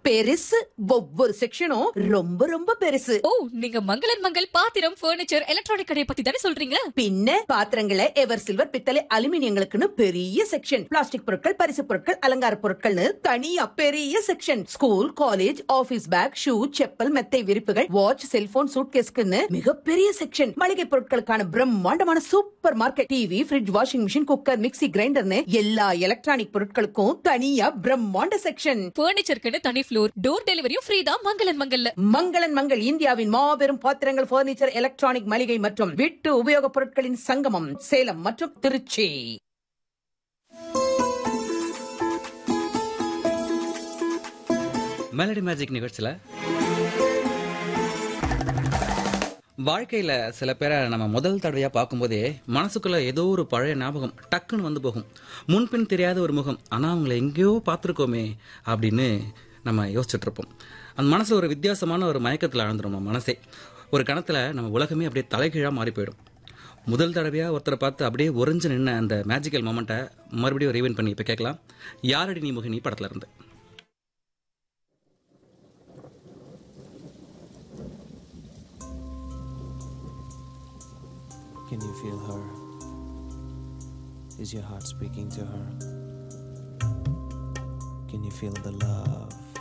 பெருசு ஒவ்வொரு செக்ஷனும் ரொம்ப ரொம்ப பெருசு ஓ நீங்க மங்களன் மங்கள் பாத்திரம் ஃபர்னிச்சர் எலக்ட்ரானிக் கடையை பத்தி தானே சொல்றீங்க பின்ன பாத்திரங்களை எவர் சில்வர் பித்தளை அலுமினியங்களுக்குன்னு பெரிய செக்ஷன் பிளாஸ்டிக் பொருட்கள் பரிசு பொருட்கள் அலங்கார பொருட்கள்னு தனியா பெரிய section school college office bag shoe chappal மெத்தை விரிப்புகள் வாட்ச் செல்போன் சூட்கேஸ்க்குன்னு மிகப்பெரிய செக்ஷன் மளிகை பொருட்களுக்கான பிரம்மாண்டமான supermarket TV fridge washing machine cooker mixie கிரைண்டர்னு எல்லா எலக்ட்ரானிக் பொருட்களுக்கும் தனியா பிரம்மாண்ட செக்ஷன் ஃபர்னிச்சருக்குன்னு தனி ஃப்ளோர் டோர் டெலிவரியும் ஃப்ரீ தான் மங்களன் மங்கல்ல மங்களன் மங்கள் இந்தியாவின் மாபெரும் பாத்திரங்கள் பர்னிச்சர் எலக்ட்ரானிக் மளிகை மற்றும் வீட்டு உபயோகப் பொருட்களின் சங்கமம் சேலம் மற்றும் திருச்சி மெலடி மேஜிக் நிகழ்ச்சியில் வாழ்க்கையில் சில பேரை நம்ம முதல் தடவையாக பார்க்கும்போதே மனசுக்குள்ள ஏதோ ஒரு பழைய ஞாபகம் டக்குன்னு வந்து போகும் முன்பின் தெரியாத ஒரு முகம் ஆனால் அவங்கள எங்கேயோ பார்த்துருக்கோமே அப்படின்னு நம்ம யோசிச்சுட்டு இருப்போம் அந்த மனசு ஒரு வித்தியாசமான ஒரு மயக்கத்தில் ஆழ்ந்துரும் நம்ம மனசே ஒரு கணத்தில் நம்ம உலகமே அப்படியே தலைகீழாக மாறி போயிடும் முதல் தடவையாக ஒருத்தரை பார்த்து அப்படியே உறைஞ்சு நின்ன அந்த மேஜிக்கல் மொமெண்ட்டை மறுபடியும் ரீவன் பண்ணி இப்போ கேட்கலாம் யாரடி நீ முகினி படத்துல இருந்து Can you feel her? Is your heart speaking to her? Can you feel the love